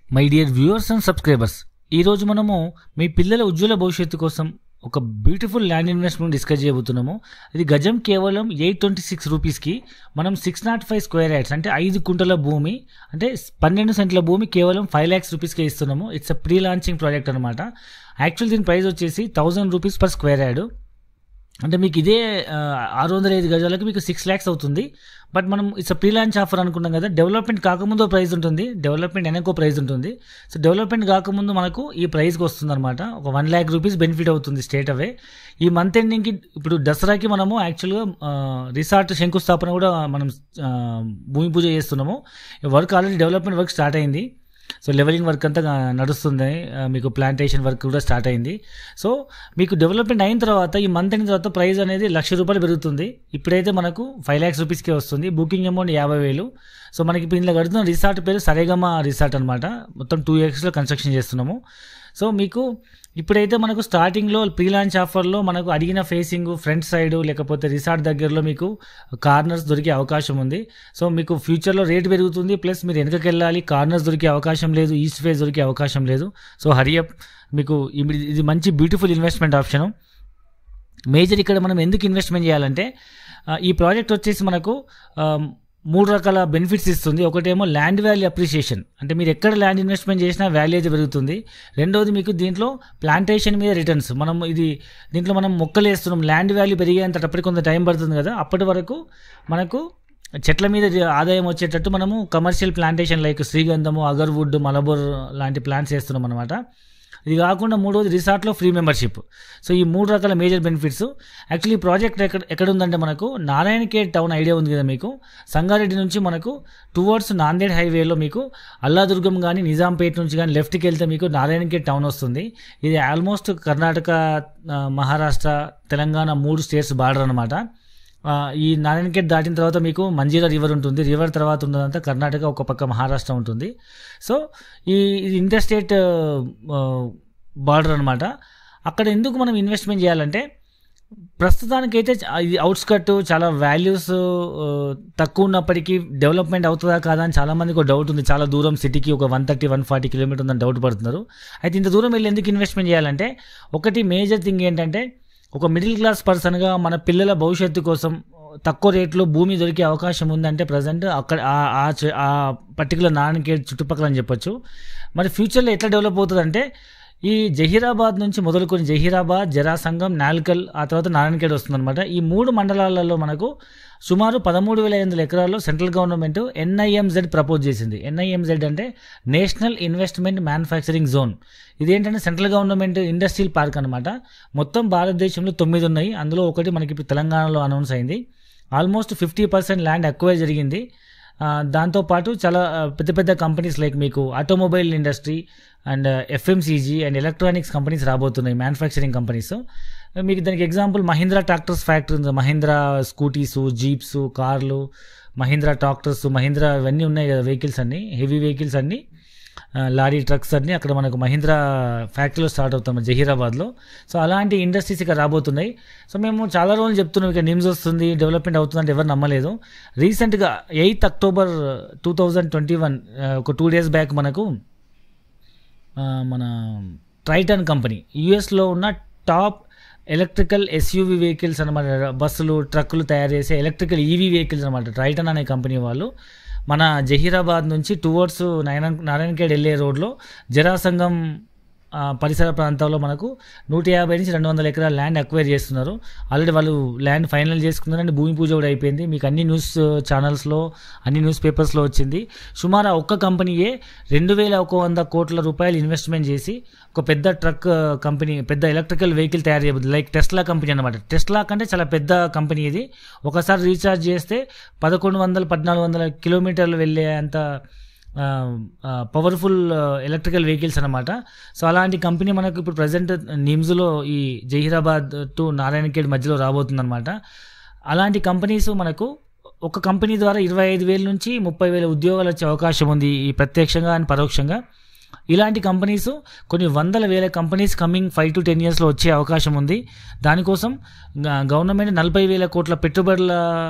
my dear viewers and subscribers ఈరోజు మనము మీ పిల్లల ఉజ్వల భవిష్యత్తు కోసం ఒక బ్యూటిఫుల్ ల్యాండ్ ఇన్వెస్ట్మెంట్ డిస్కస్ చేయబోతున్నాము ఇది గజం కేవలం ఎయిట్ ట్వంటీ సిక్స్ రూపీస్కి మనం six nought five square yards అంటే ఐదు కుంటల భూమి అంటే పన్నెండు సెంట్ల భూమి కేవలం ఫైవ్ ల్యాక్స్ రూపీస్కే ఇస్తున్నాము it's a pre launching project అనమాట యాక్చువల్ దీని ప్రైస్ వచ్చేసి thousand rupees per square yard అంటే మీకు ఇదే ఆ, ఆరు వందల ఐదు గజాలకు మీకు సిక్స్ ల్యాక్స్ అవుతుంది బట్ మనం ఇట్స్ ప్రీ లాంచ్ ఆఫర్ అనుకున్నాం కదా డెవలప్మెంట్ కాకముందు ప్రైస్ ఉంటుంది డెవలప్మెంట్ వెనకో ప్రైస్ ఉంటుంది సో డెవలప్మెంట్ కాకముందు మనకు ఈ ప్రైస్కి వస్తుంది అనమాట ఒక వన్ ల్యాక్ రూపీస్ బెనిఫిట్ అవుతుంది స్టేట్ అవే ఈ మంత్ ఎండింగ్కి ఇప్పుడు దసరాకి మనము యాక్చువల్గా రిసార్ట్ శంకుస్థాపన కూడా మనం ఆ, భూమి పూజ చేస్తున్నాము work already development work start అయింది సో లెవెలింగ్ వర్క్ అంతా నడుస్తుంది ఆ, మీకు ప్లాంటేషన్ వర్క్ కూడా స్టార్ట్ అయింది సో మీకు డెవలప్మెంట్ అయిన తర్వాత ఈ మంత్ అయిన తర్వాత ప్రైస్ అనేది లక్ష రూపాయలు పెరుగుతుంది ఇప్పుడైతే మనకు ఫైవ్ ల్యాక్స్ రూపీస్కే వస్తుంది బుకింగ్ అమౌంట్ యాభై వేలు సో మనకి ఇప్పుడు ఇందులో కడుతున్న రిసార్ట్ పేరు సరేగమ రిసార్ట్ అనమాట మొత్తం టూ ఇయర్స్లో కన్స్ట్రక్షన్ చేస్తున్నాము సో మీకు ఇప్పుడైతే మనకు స్టార్టింగ్లో ప్రీ లాంచ్ ఆఫర్లో మనకు అడిగిన ఫేసింగ్ ఫ్రంట్ సైడ్ లేకపోతే రిసార్ట్ దగ్గరలో మీకు కార్నర్స్ దొరికే అవకాశం ఉంది సో మీకు ఫ్యూచర్లో రేట్ పెరుగుతుంది ప్లస్ మీరు వెనకకి వెళ్ళాలి కార్నర్స్ దొరికే అవకాశం లేదు ఈస్ట్ ఫేస్ దొరికే అవకాశం లేదు సో హరియప్ మీకు ఇమి- ఇది మంచి బ్యూటిఫుల్ ఇన్వెస్ట్మెంట్ ఆప్షను మేజర్ ఇక్కడ మనం ఎందుకు ఇన్వెస్ట్మెంట్ చేయాలంటే ఆ, ఈ ప్రాజెక్ట్ వచ్చేసి మనకు ఆ, మూడు రకాల బెనిఫిట్స్ ఇస్తుంది ఒకటేమో ల్యాండ్ వాల్యూ అప్రిషియేషన్ అంటే మీరు ఎక్కడ ల్యాండ్ ఇన్వెస్ట్మెంట్ చేసినా వాల్యూ అయితే పెరుగుతుంది రెండవది మీకు దీంట్లో ప్లాంటేషన్ మీద రిటర్న్స్ మనం ఇది దీంట్లో మనం మొక్కలు వేస్తున్నాం ల్యాండ్ వాల్యూ పెరిగేంతటప్పటికి కొంత టైం పడుతుంది కదా అప్పటి వరకు మనకు చెట్ల మీద ఆదాయం వచ్చేటట్టు మనము కమర్షియల్ ప్లాంటేషన్ లైక్ శ్రీగంధము అగర్వుడ్ మలబోర్ లాంటి ప్లాంట్స్ వేస్తున్నాం అనమాట ఇది కాకుండా మూడోది రిసార్ట్లో ఫ్రీ మెంబర్షిప్ సో ఈ మూడు రకాల మేజర్ బెనిఫిట్స్ యాక్చువల్లీ ఈ ప్రాజెక్ట్ ఎక్కడ ఎక్కడ ఉందంటే మనకు నారాయణఖేడ్ టౌన్ ఐడియా ఉంది కదా మీకు సంగారెడ్డి నుంచి మనకు టువర్డ్స్ నాందేడ్ హైవేలో మీకు అల్లాదుర్గం కానీ నిజాంపేట నుంచి కానీ లెఫ్ట్కి వెళ్తే మీకు నారాయణఖేడ్ టౌన్ వస్తుంది ఇది ఆల్మోస్ట్ కర్ణాటక ఆ, మహారాష్ట్ర తెలంగాణ మూడు స్టేట్స్ బార్డర్ అనమాట ఆ, ఈ నారాయణఖేడ్ దాటిన తర్వాత మీకు మంజీరా రివర్ ఉంటుంది రివర్ తర్వాత ఉన్నదంతా కర్ణాటక ఒక పక్క మహారాష్ట్ర ఉంటుంది సో ఈ ఇది ఇంటర్ స్టేట్ బార్డర్ అనమాట అక్కడ ఎందుకు మనం ఇన్వెస్ట్మెంట్ చేయాలంటే ప్రస్తుతానికైతే చ- ఇది అవుట్స్కట్ చాలా వాల్యూస్ తక్కువ ఉన్నప్పటికీ డెవలప్మెంట్ అవుతుందా కాదా అని చాలా మందికి ఒక డౌట్ ఉంది చాలా దూరం సిటీకి ఒక one thirty one forty kilometer ఉందని డౌట్ పడుతున్నారు అయితే ఇంత దూరం వెళ్ళి ఎందుకు ఇన్వెస్ట్మెంట్ చేయాలంటే ఒకటి మేజర్ థింగ్ ఏంటంటే ఒక మిడిల్ క్లాస్ పర్సన్గా మన పిల్లల భవిష్యత్తు కోసం తక్కువ రేట్లో భూమి దొరికే అవకాశం ఉందంటే ప్రజెంట్ అక్కడ ఆ- ఆ చే- ఆ పర్టికులర్ నారాయణఖేడ్ చుట్టుపక్కల అని చెప్పొచ్చు మరి ఫ్యూచర్లో ఎట్లా డెవలప్ అవుతుందంటే ఈ జహీరాబాద్ నుంచి మొదలుకొని జహీరాబాద్ జరాసంగం నాల్కల్ ఆ తర్వాత నారాయణఖేడ్ వస్తుందన్నమాట ఈ మూడు మండలాలలో మనకు సుమారు పదమూడు వేల ఐదు వందల ఎకరాల్లో సెంట్రల్ గవర్నమెంట్ ఎన్ఐఎంజెడ్ ప్రపోజ్ చేసింది ఎన్ఐఎంజెడ్ అంటే నేషనల్ ఇన్వెస్ట్మెంట్ మ్యానుఫ్యాక్చరింగ్ జోన్ ఇదేంటంటే సెంట్రల్ గవర్నమెంట్ ఇండస్ట్రియల్ పార్క్ అనమాట మొత్తం భారతదేశంలో తొమ్మిది ఉన్నాయి అందులో ఒకటి మనకి ఇప్పుడు తెలంగాణలో అనౌన్స్ అయింది almost fifty percent land acquire జరిగింది ఆ, దాంతోపాటు చాలా ఆ, పెద్ద పెద్ద కంపెనీస్ లైక్ మీకు automobile industry and FMCG and electronics companies రాబోతున్నాయి మ్యానుఫ్యాక్చరింగ్ కంపెనీస్ మీకు దానికి ఎగ్జాంపుల్ మహీంద్రా ట్రాక్టర్స్ ఫ్యాక్టరీ ఉంది మహీంద్రా స్కూటీస్ జీప్స్ కార్లు మహీంద్రా ట్రాక్టర్స్ మహీంద్రా ఇవన్నీ ఉన్నాయి కదా వెహికల్స్ అన్నీ హెవీ వెహికల్స్ అన్నీ ఆ, లారీ ట్రక్స్ అన్నీ అక్కడ మనకు మహీంద్రా ఫ్యాక్టరీలో స్టార్ట్ అవుతాం జహీరాబాద్లో సో అలాంటి ఇండస్ట్రీస్ ఇక్కడ రాబోతున్నాయి సో మేము చాలా రోజులు చెప్తున్నాం ఇక నిమ్స్ వస్తుంది డెవలప్మెంట్ అవుతుందంటే ఎవరు నమ్మలేదు రీసెంట్గా eighth October two thousand twenty one ఒక టూ డేస్ బ్యాక్ మనకు ఆ, మన ట్రైటన్ కంపెనీ యుఎస్లో ఉన్న టాప్ ఎలక్ట్రికల్ ఎస్యూవి వెహికల్స్ అనమాట బస్సులు ట్రక్కులు తయారు చేసే ఎలక్ట్రికల్ ఈవీ వెహికల్స్ అనమాట ట్రైటన్ అనే కంపెనీ వాళ్ళు మన జహీరాబాద్ నుంచి టువర్డ్స్ నారాయణ నారాయణఖేడ్ వెళ్ళే రోడ్లో జరాసంగం ఆ, పరిసర ప్రాంతాల్లో మనకు నూట యాభై నుంచి రెండు వందల ఎకరాల ల్యాండ్ అక్వైర్ చేస్తున్నారు ఆల్రెడీ వాళ్ళు ల్యాండ్ ఫైనల్ చేసుకున్నారంటే భూమి పూజ కూడా అయిపోయింది మీకు అన్ని న్యూస్ ఛానల్స్లో అన్ని న్యూస్ పేపర్స్లో వచ్చింది సుమారు ఆ ఒక్క కంపెనీయే రెండు వేల ఒక వంద కోట్ల రూపాయలు ఇన్వెస్ట్మెంట్ చేసి ఒక పెద్ద ట్రక్ కంపెనీ పెద్ద ఎలక్ట్రికల్ వెహికల్ తయారు చేయబోతుంది లైక్ టెస్లా కంపెనీ అనమాట టెస్లా కంటే చాలా పెద్ద కంపెనీ ఇది ఒకసారి రీఛార్జ్ చేస్తే పదకొండు వందల పద్నాలుగు వందల కిలోమీటర్లు వెళ్ళే అంత పవర్ఫుల్ ఎలక్ట్రికల్ వెహికల్స్ అనమాట సో అలాంటి కంపెనీ మనకు ఇప్పుడు ప్రజెంట్ నిమ్స్లో ఈ జహీరాబాద్ టు నారాయణఖేడ్ మధ్యలో రాబోతుందన్నమాట అలాంటి కంపెనీస్ మనకు ఒక కంపెనీ ద్వారా ఇరవై ఐదు వేల నుంచి ముప్పై వేల ఉద్యోగాలు వచ్చే అవకాశం ఉంది ఈ ప్రత్యక్షంగా అండ్ పరోక్షంగా ఇలాంటి కంపెనీస్ కొన్ని వందల వేల companies coming five to ten ఇయర్స్లో వచ్చే అవకాశం ఉంది దానికోసం గ- గవర్నమెంట్ నలభై వేల కోట్ల పెట్టుబడుల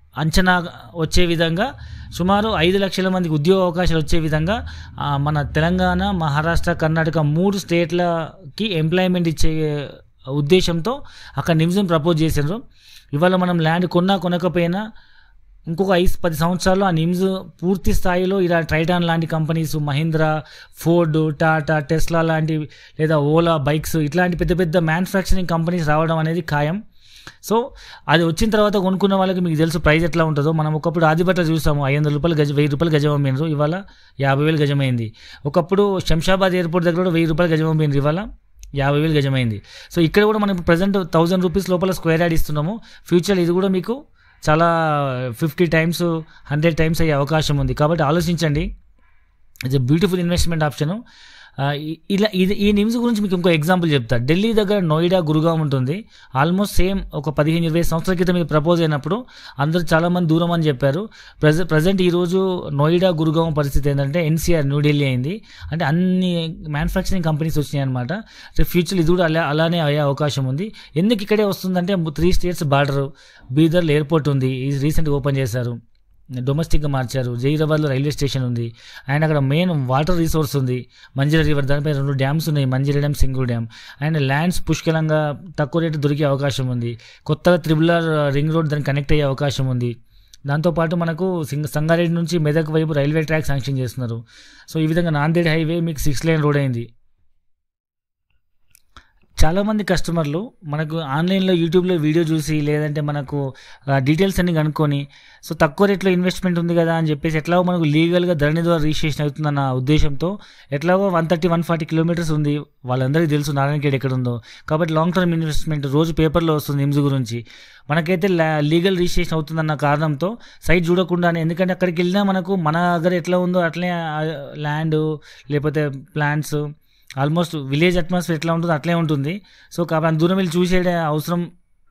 అంచనా వచ్చే విధంగా సుమారు ఐదు లక్షల మందికి ఉద్యోగ అవకాశాలు వచ్చే విధంగా ఆ, మన తెలంగాణ మహారాష్ట్ర కర్ణాటక మూడు స్టేట్లకి ఎంప్లాయ్మెంట్ ఇచ్చే ఉద్దేశంతో అక్కడ నిమ్స్ని ప్రపోజ్ చేశారు ఇవాళ మనం ల్యాండ్ కొన్నా కొనకపోయినా ఇంకొక ఐదు పది సంవత్సరాల్లో ఆ నిమ్స్ పూర్తి స్థాయిలో ఇలా ట్రైటాన్ లాంటి companies Mahindra Ford Tata Tesla లాంటి లేదా ఓలా బైక్స్ ఇట్లాంటి పెద్ద పెద్ద మ్యానుఫ్యాక్చరింగ్ కంపెనీస్ రావడం అనేది ఖాయం సో అది వచ్చిన తర్వాత కొనుక్కున్న వాళ్ళకి మీకు తెలుసు ప్రైస్ ఎట్లా ఉంటుందో మనం ఒకప్పుడు ఆదిబట్ల చూసాము ఐదు వందల రూపాయలు గజ వెయ్యి రూపాయలు గజం అమ్మినారు ఇవాళ యాభై వేలు గజమైంది ఒకప్పుడు శంషాబాద్ ఎయిర్పోర్ట్ దగ్గర కూడా వెయ్యి రూపాయలు గజం అమ్మినారు ఇవాళ యాభై వేలు గజమైంది సో ఇక్కడ కూడా మనం ప్రజెంట్ థౌజండ్ రూపీస్ లోపల స్క్వేర్ యార్డ్ ఇస్తున్నాము ఫ్యూచర్ ఇది కూడా మీకు చాలా ఫిఫ్టీ టైమ్స్ హండ్రెడ్ టైమ్స్ అయ్యే అవకాశం ఉంది కాబట్టి ఆలోచించండి ఇట్స్ బ్యూటిఫుల్ ఇన్వెస్ట్మెంట్ ఆప్షన్ ఇలా ఇది ఈ నిమ్స్ గురించి మీకు ఇంకో ఎగ్జాంపుల్ చెప్తా ఢిల్లీ దగ్గర నోయిడా గురుగాం ఉంటుంది ఆల్మోస్ట్ సేమ్ ఒక పదిహేను ఇరవై సంవత్సరాల క్రితం ఇది ప్రపోజ్ అయినప్పుడు అందరూ చాలామంది దూరం అని చెప్పారు ప్రజ ప్రజెంట్ ఈరోజు నోయిడా గురుగాం పరిస్థితి ఏంటంటే ఎన్సీఆర్ న్యూఢిల్లీ అయింది అంటే అన్ని మ్యానుఫ్యాక్చరింగ్ కంపెనీస్ వచ్చినాయి అనమాట ఫ్యూచర్ ఇది కూడా అలా అలానే అయ్యే అవకాశం ఉంది ఎందుకు ఇక్కడే వస్తుందంటే త్రీ స్టేట్స్ బార్డర్ బీదర్లో ఎయిర్పోర్ట్ ఉంది ఇది రీసెంట్గా ఓపెన్ చేశారు డొమెస్టిక్గా మార్చారు జైరాబాద్లో రైల్వే స్టేషన్ ఉంది అండ్ అక్కడ మెయిన్ వాటర్ రిసోర్స్ ఉంది మంజిరా రివర్ దానిపై రెండు డ్యామ్స్ ఉన్నాయి Manjira dam Singur dam and lands పుష్కలంగా తక్కువ రేటు దొరికే అవకాశం ఉంది కొత్తగా త్రిబులర్ రింగ్ రోడ్ దానికి కనెక్ట్ అయ్యే అవకాశం ఉంది దాంతోపాటు మనకు సింగ సంగారెడ్డి నుంచి మెదక్ వైపు రైల్వే ట్రాక్ శాంక్షన్ చేస్తున్నారు సో ఈ విధంగా నాందేడ్ హైవే మీకు సిక్స్ లైన్ రోడ్ అయింది చాలామంది కస్టమర్లు మనకు ఆన్లైన్లో యూట్యూబ్లో వీడియో చూసి లేదంటే మనకు ఆ, డీటెయిల్స్ అన్ని కనుక్కొని సో తక్కువ రేట్లో ఇన్వెస్ట్మెంట్ ఉంది కదా అని చెప్పేసి ఎట్లాగో మనకు లీగల్గా ధరణి ద్వారా రిజిస్ట్రేషన్ అవుతుందన్న ఉద్దేశంతో ఎట్లాగో one thirty one forty kilometers ఉంది వాళ్ళందరికీ తెలుసు నారాయణఖేడ్ ఎక్కడ ఉందో కాబట్టి లాంగ్ టర్మ్ ఇన్వెస్ట్మెంట్ రోజు పేపర్లో వస్తుంది నిమ్స్ గురించి మనకైతే లీగల్ రిజిస్ట్రేషన్ అవుతుందన్న కారణంతో సైట్ చూడకుండానే ఎందుకంటే అక్కడికి వెళ్ళినా మనకు మన దగ్గర ఎట్లా ఉందో అట్లే ల్యాండ్ లేకపోతే ప్లాంట్స్ ఆల్మోస్ట్ విలేజ్ అట్మాస్ఫియర్ ఎట్లా ఉంటుందో అట్లే ఉంటుంది సో కాబట్టి అంత దూరం వెళ్ళి చూసే అవసరం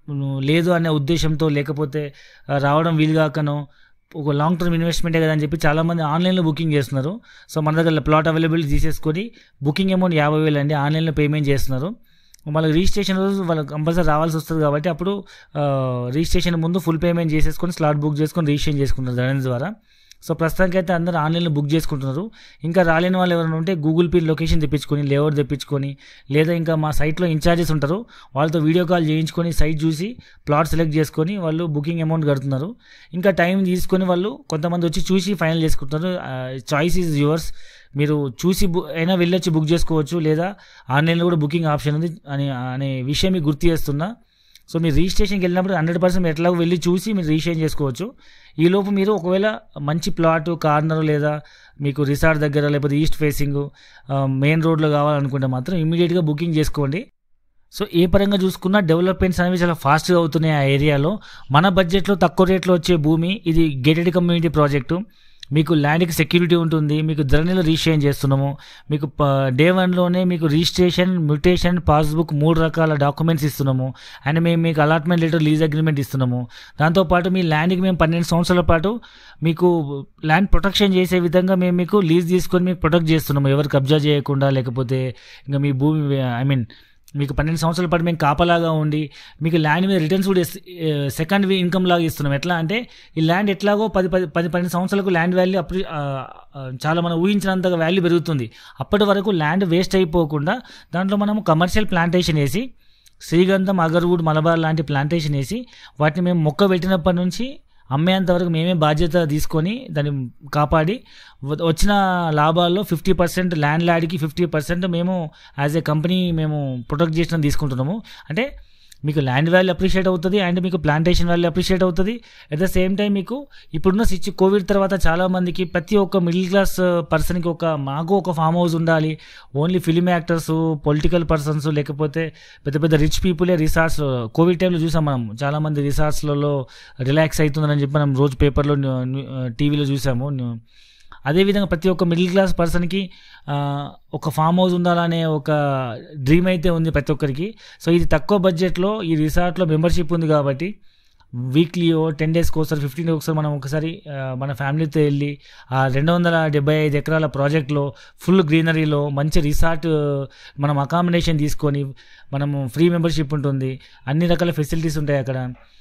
లేదు అనే ఉద్దేశంతో లేకపోతే ఆ, రావడం వీలు కాకనో ఒక లాంగ్ టర్మ్ ఇన్వెస్ట్మెంటే కదా అని చెప్పి చాలామంది ఆన్లైన్లో బుకింగ్ చేస్తున్నారు సో మన దగ్గర ప్లాట్ అవైలబిలిటీ తీసేసుకొని బుకింగ్ అమౌంట్ యాభై వేలు అండి ఆన్లైన్లో పేమెంట్ చేస్తున్నారు వాళ్ళకి రిజిస్ట్రేషన్ రోజు వాళ్ళకి కంపల్సరీ రావాల్సి వస్తుంది కాబట్టి అప్పుడు ఆ, రిజిస్ట్రేషన్ ముందు ఫుల్ పేమెంట్ చేసేసుకొని స్లాట్ బుక్ చేసుకొని రిజిస్ట్రేషన్ చేసుకుంటారు ధరణి ద్వారా సో ప్రస్తుతానికి అయితే అందరూ ఆన్లైన్లో బుక్ చేసుకుంటున్నారు ఇంకా రాలేని వాళ్ళు ఎవరైనా ఉంటే గూగుల్ పే లొకేషన్ తెప్పించుకొని లేఅవుట్ తెప్పించుకొని లేదా ఇంకా మా సైట్లో ఇన్ఛార్జెస్ ఉంటారు వాళ్ళతో వీడియో కాల్ చేయించుకొని సైట్ చూసి ప్లాట్ సెలెక్ట్ చేసుకొని వాళ్ళు బుకింగ్ అమౌంట్ కడుతున్నారు ఇంకా టైం తీసుకొని వాళ్ళు కొంతమంది వచ్చి చూసి ఫైనల్ చేసుకుంటున్నారు చాయిస్ ఈజ్ యువర్స్ మీరు చూసి బు అయినా వెళ్ళొచ్చి బుక్ చేసుకోవచ్చు లేదా ఆన్లైన్లో కూడా బుకింగ్ ఆప్షన్ ఉంది అని అనే విషయం మీకు గుర్తు చేస్తున్నా సో మీరు రిజిస్ట్రేషన్కి వెళ్ళినప్పుడు హండ్రెడ్ పర్సెంట్ మీరు ఎట్లా వెళ్ళి చూసి మీరు రిజిస్ట్రేషన్ చేసుకోవచ్చు ఈలోపు మీరు ఒకవేళ మంచి ప్లాట్ కార్నర్ లేదా మీకు రిసార్ట్ దగ్గర లేకపోతే ఈస్ట్ ఫేసింగ్ మెయిన్ రోడ్లో కావాలనుకుంటే మాత్రం ఇమీడియట్గా బుకింగ్ చేసుకోండి సో ఏ పరంగా చూసుకున్నా డెవలప్మెంట్స్ అనేవి చాలా ఫాస్ట్గా అవుతున్నాయి ఆ ఏరియాలో మన బడ్జెట్లో తక్కువ రేట్లో వచ్చే భూమి ఇది గేటెడ్ కమ్యూనిటీ ప్రాజెక్టు మీకు ల్యాండ్కి సెక్యూరిటీ ఉంటుంది మీకు ధరణిలో రిజిస్ట్రేషన్ చేస్తున్నాము మీకు డే వన్లోనే మీకు రిజిస్ట్రేషన్ మ్యూటేషన్ పాస్బుక్ మూడు రకాల డాక్యుమెంట్స్ ఇస్తున్నాము అండ్ మేము మీకు అలాట్మెంట్ లెటర్ లీజ్ అగ్రిమెంట్ ఇస్తున్నాము దాంతోపాటు మీ ల్యాండ్కి మేము పన్నెండు సంవత్సరాల పాటు మీకు ల్యాండ్ ప్రొటెక్షన్ చేసే విధంగా మేము మీకు లీజ్ తీసుకొని మీకు ప్రొటెక్ట్ చేస్తున్నాము ఎవరు కబ్జా చేయకుండా లేకపోతే ఇంకా మీ భూమి ఐ మీన్ మీకు పన్నెండు సంవత్సరాల పాటు మేము కాపలాగా ఉండి మీకు ల్యాండ్ మీద రిటర్న్స్ కూడా సెకండ్ ఇన్కమ్ లాగా ఇస్తున్నాం ఎట్లా అంటే ఈ ల్యాండ్ ఎట్లాగో పది పది పది పన్నెండు సంవత్సరాలకు ల్యాండ్ వాల్యూ అప్పుడు ఆ, ఆ, చాలా మనం ఊహించినంతగా వాల్యూ పెరుగుతుంది అప్పటి వరకు ల్యాండ్ వేస్ట్ అయిపోకుండా దాంట్లో మనము కమర్షియల్ ప్లాంటేషన్ వేసి శ్రీగంధం అగర్వుడ్ మలబార్ లాంటి ప్లాంటేషన్ వేసి వాటిని మేము మొక్క పెట్టినప్పటి నుంచి అమ్మేంత వరకు మేమే బాధ్యత తీసుకొని దాన్ని కాపాడి వ- వచ్చిన లాభాల్లో ఫిఫ్టీ పర్సెంట్ ల్యాండ్ లాడ్కి ఫిఫ్టీ పర్సెంట్ మేము యాజ్ ఏ కంపెనీ మేము ప్రొటెక్ట్ చేసిన తీసుకుంటున్నాము అంటే మీకు ల్యాండ్ వాల్యూ అప్రిషియేట్ అవుతుంది అండ్ మీకు ప్లాంటేషన్ వాల్యూ అప్రిషియేట్ అవుతుంది అట్ ద సేమ్ టైం మీకు ఇప్పుడున్న సిచ్యు కోవిడ్ తర్వాత చాలా మందికి ప్రతి ఒక్క మిడిల్ క్లాస్ పర్సన్కి ఒక మాకు ఒక ఫామ్ హౌస్ ఉండాలి only film actors political persons లేకపోతే పెద్ద పెద్ద రిచ్ పీపులే రిసార్ట్స్ కోవిడ్ టైంలో చూసాం మనం చాలా మంది రిసార్ట్స్లలో రిలాక్స్ అవుతుందని చెప్పి మనం రోజు పేపర్లో టీవీలో చూసాము న్యూ- అదేవిధంగా ప్రతి ఒక్క మిడిల్ క్లాస్ పర్సన్కి ఆ, ఒక ఫామ్ హౌస్ ఉండాలనే ఒక డ్రీమ్ అయితే ఉంది ప్రతి ఒక్కరికి సో ఇది తక్కువ బడ్జెట్లో ఈ రిసార్ట్లో మెంబర్షిప్ ఉంది కాబట్టి వీక్లీ టెన్ డేస్కి ఒకసారి ఫిఫ్టీన్ డేస్ ఒకసారి మనం ఒకసారి ఆ, మన ఫ్యామిలీతో వెళ్ళి ఆ రెండు వందల డెబ్బై ఐదు ఎకరాల ప్రాజెక్ట్లో ఫుల్ గ్రీనరీలో మంచి రిసార్ట్ మనం అకామిడేషన్ తీసుకొని మనము ఫ్రీ మెంబర్షిప్ ఉంటుంది అన్ని రకాల ఫెసిలిటీస్ ఉంటాయి అక్కడ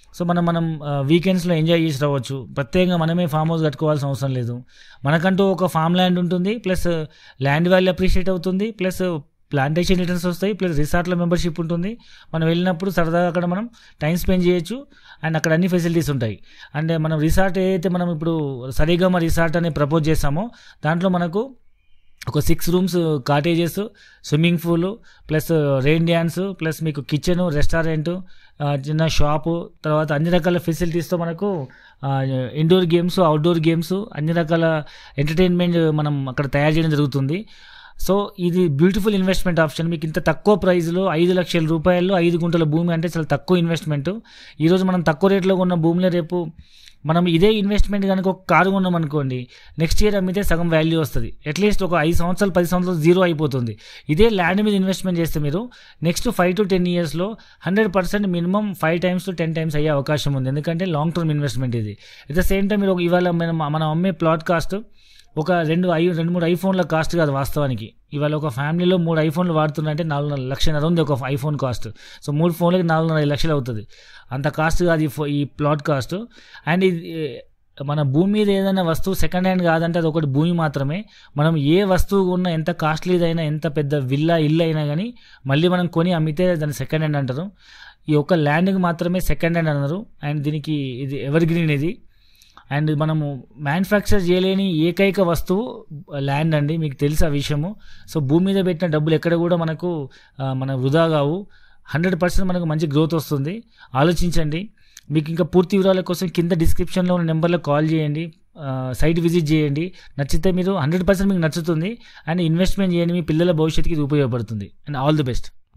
సో మనం మనం వీకెండ్స్లో ఎంజాయ్ చేసి రావచ్చు ప్రత్యేకంగా మనమే ఫామ్ హౌస్ కట్టుకోవాల్సిన అవసరం లేదు మనకంటూ ఒక ఫామ్ ల్యాండ్ ఉంటుంది ప్లస్ ల్యాండ్ వాల్యూ అప్రిషియేట్ అవుతుంది ప్లస్ ప్లాంటేషన్ రిటర్న్స్ వస్తాయి ప్లస్ రిసార్ట్లో మెంబర్షిప్ ఉంటుంది మనం వెళ్ళినప్పుడు సరదాగా అక్కడ మనం టైం స్పెండ్ చేయొచ్చు అండ్ అక్కడ అన్ని ఫెసిలిటీస్ ఉంటాయి అంటే మనం రిసార్ట్ ఏదైతే మనం ఇప్పుడు సరిగమ రిసార్ట్ అని ప్రపోజ్ చేస్తామో దాంట్లో మనకు ఒక six rooms cottages swimming pool plus rain dance plus మీకు కిచెన్ రెస్టారెంట్ చిన్న షాపు తర్వాత అన్ని రకాల ఫెసిలిటీస్తో మనకు ఇండోర్ గేమ్స్ అవుట్డోర్ గేమ్స్ అన్ని రకాల ఎంటర్టైన్మెంట్ మనం అక్కడ తయారు చేయడం జరుగుతుంది సో ఇది బ్యూటిఫుల్ ఇన్వెస్ట్మెంట్ ఆప్షన్ మీకు ఇంత తక్కువ ప్రైస్లో ఐదు లక్షల రూపాయల్లో ఐదు గుంటల భూమి అంటే చాలా తక్కువ ఇన్వెస్ట్మెంట్ ఈరోజు మనం తక్కువ రేట్లో ఉన్న భూమిలో రేపు మనం ఇదే ఇన్వెస్ట్మెంట్ కనుక ఒక కారు కొన్నాం అనుకోండి నెక్స్ట్ ఇయర్ అమ్మితే సగం వాల్యూ వస్తుంది అట్లీస్ట్ ఒక ఐదు సంవత్సరాలు పది సంవత్సరాలు జీరో అయిపోతుంది ఇదే ల్యాండ్ మీద ఇన్వెస్ట్మెంట్ చేస్తే మీరు నెక్స్ట్ ఫైవ్ టు టెన్ ఇయర్స్లో hundred percent minimum five times to ten times అయ్యే అవకాశం ఉంది ఎందుకంటే లాంగ్ టర్మ్ ఇన్వెస్ట్మెంట్ ఇది అట్ ద సేమ్ టైం మీరు ఒక- ఇవాళ మనం మనం అమ్మే ప్లాట్ కాస్ట్ ఒక రెండు ఐ రెండు మూడు ఐఫోన్ల కాస్ట్ కాదు వాస్తవానికి ఇవాళ ఒక ఫ్యామిలీలో మూడు ఐఫోన్లు వాడుతున్నారంటే నాలుగున్నర లక్షన్నర ఉంది ఒక ఐఫోన్ కాస్ట్ సో మూడు ఫోన్లకి నాలుగున్నర ఐదు లక్షలు అవుతుంది అంత కాస్ట్ కాదు ఈ ఫో- ఈ ప్లాట్ కాస్ట్ అండ్ ఇది మన భూమి మీద ఏదైనా వస్తువు సెకండ్ హ్యాండ్ కాదంటే అది ఒకటి భూమి మాత్రమే మనం ఏ వస్తువు ఉన్నా ఎంత కాస్ట్లీదైనా ఎంత పెద్ద విల్లా ఇల్లు అయినా కానీ మళ్ళీ మనం కొని అమ్మితే దాన్ని సెకండ్ హ్యాండ్ అంటారు ఈ ఒక్క ల్యాండ్కి మాత్రమే సెకండ్ హ్యాండ్ అన్నారు అండ్ దీనికి ఇది ఎవర్ గ్రీన్ ఇది అండ్ మనము మ్యానుఫ్యాక్చర్ చేయలేని ఏకైక వస్తువు ల్యాండ్ అండి మీకు తెలుసు ఆ విషయము సో భూమి మీద పెట్టిన డబ్బులు ఎక్కడ కూడా మనకు ఆ, మన వృధా కావు హండ్రెడ్ పర్సెంట్ మనకు మంచి గ్రోత్ వస్తుంది ఆలోచించండి మీకు ఇంకా పూర్తి వివరాల కోసం కింద డిస్క్రిప్షన్లో ఉన్న నెంబర్లో కాల్ చేయండి ఆ, సైట్ విజిట్ చేయండి నచ్చితే మీరు హండ్రెడ్ పర్సెంట్ మీకు నచ్చుతుంది అండ్ ఇన్వెస్ట్మెంట్ చేయండి మీ పిల్లల భవిష్యత్తుకి ఇది ఉపయోగపడుతుంది అండ్ ఆల్ ది బెస్ట్